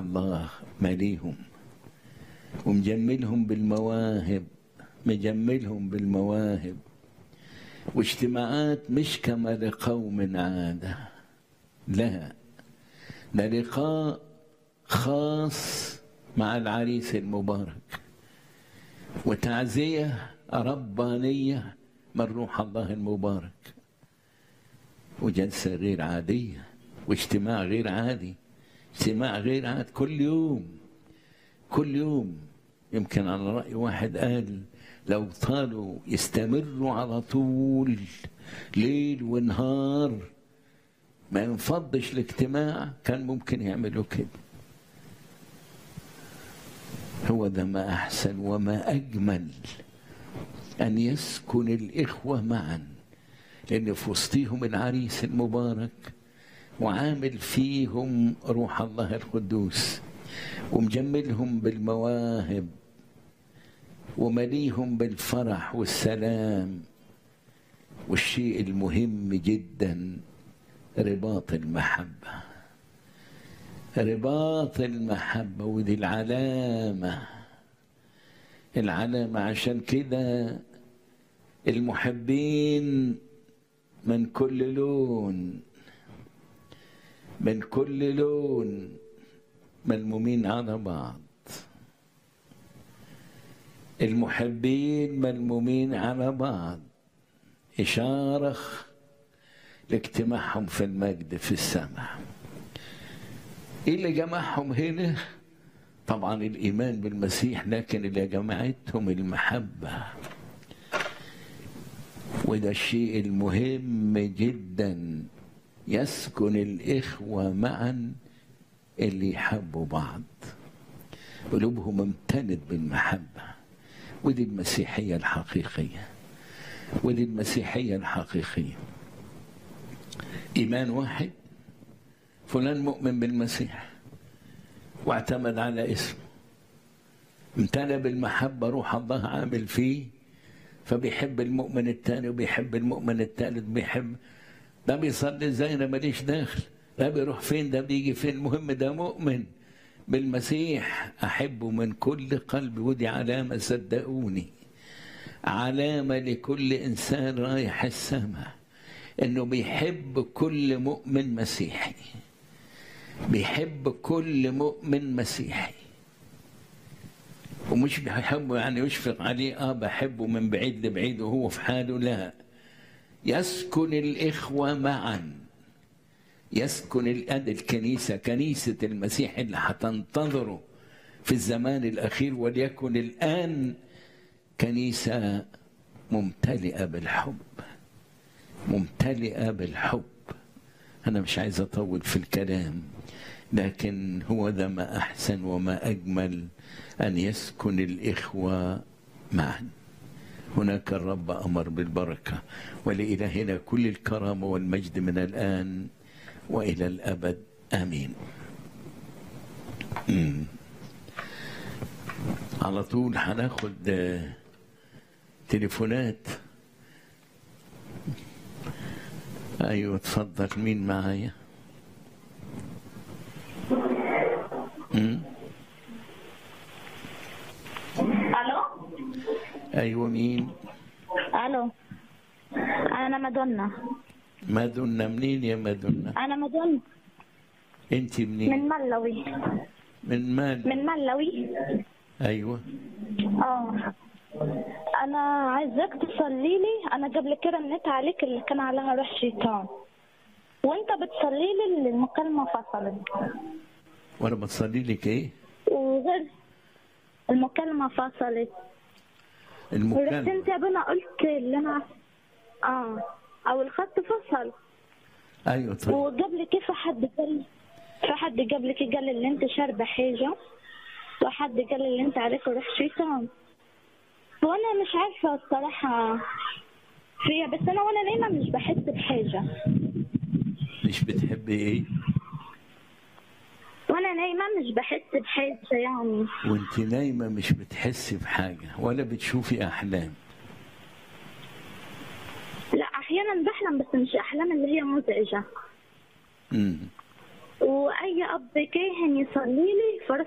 الله ماليهم ومجملهم بالمواهب مجملهم بالمواهب واجتماعات مش كما لقوم عادة لا ده لقاء خاص مع العريس المبارك وتعزية ربانية من روح الله المبارك وجلسة غير عادية واجتماع غير عادي اجتماع غير عادي كل يوم كل يوم يمكن على رأي واحد قال لو طالوا يستمروا على طول ليل ونهار ما ينفضش الاجتماع كان ممكن يعملوا كده هو ده ما أحسن وما أجمل أن يسكن الإخوة معا لأن في وسطهم العريس المبارك وعامل فيهم روح الله القدوس ومجملهم بالمواهب ومليهم بالفرح والسلام والشيء المهم جدا رباط المحبة رباط المحبة ودي العلامة العلامة عشان كده المحبين من كل لون من كل لون ملمومين على بعض المحبين ملمومين على بعض إشارة لاجتماعهم في المجد في السماء إيه اللي جمعهم هنا طبعا الإيمان بالمسيح لكن اللي جمعتهم المحبة وده الشيء المهم جدا يسكن الإخوة معا اللي يحبوا بعض قلوبهم امتلت بالمحبة ودي المسيحية الحقيقية ودي المسيحية الحقيقية إيمان واحد فلان مؤمن بالمسيح واعتمد على اسمه امتلى بالمحبة روح الله عامل فيه فبيحب المؤمن الثاني وبيحب المؤمن الثالث بيحب ده بيصلي ازاي انا ماليش داخل ده بيروح فين ده بيجي فين المهم ده مؤمن بالمسيح احبه من كل قلبي ودي علامه صدقوني علامه لكل انسان رايح السماء انه بيحب كل مؤمن مسيحي بيحب كل مؤمن مسيحي ومش بيحبه يعني يشفق عليه اه بحبه من بعيد لبعيد وهو في حاله لا يسكن الاخوه معا يسكن الآن الكنيسة كنيسة المسيح اللي هتنتظره في الزمان الأخير وليكن الآن كنيسة ممتلئة بالحب ممتلئة بالحب أنا مش عايز أطول في الكلام لكن هو ذا ما أحسن وما أجمل أن يسكن الإخوة معا هناك الرب أمر بالبركة ولإلهنا كل الكرامة والمجد من الآن والى الابد امين مم. على طول هناخد تليفونات ايوه اتفضل مين معايا مم. الو ايوه مين الو انا مادونا مادونا منين يا مادونا انا مادونا انت منين من ملوي من مال من ملوي ايوه اه انا عايزاك تصلي لي انا قبل كده النت عليك اللي كان عليها روح شيطان وانت بتصلي لي المكالمه فصلت وانا بتصلي لك ايه وغير المكالمه فصلت ورحت المكالمه انت يا بنا قلت اللي انا اه او الخط فصل ايوه طيب وقبل كيف حد قال في حد قبل كده قال اللي انت شاربه حاجه وحد قال اللي انت عليك روح شيطان وانا مش عارفه الصراحه فيها بس انا وانا نايمه مش بحس بحاجه مش بتحبي ايه وانا نايمه مش بحس بحاجه يعني وانت نايمه مش بتحسي بحاجه ولا بتشوفي احلام لا احيانا بحلم بس مش احلام اللي هي مزعجه امم و... واي اب كاهن يصلي لي فرحت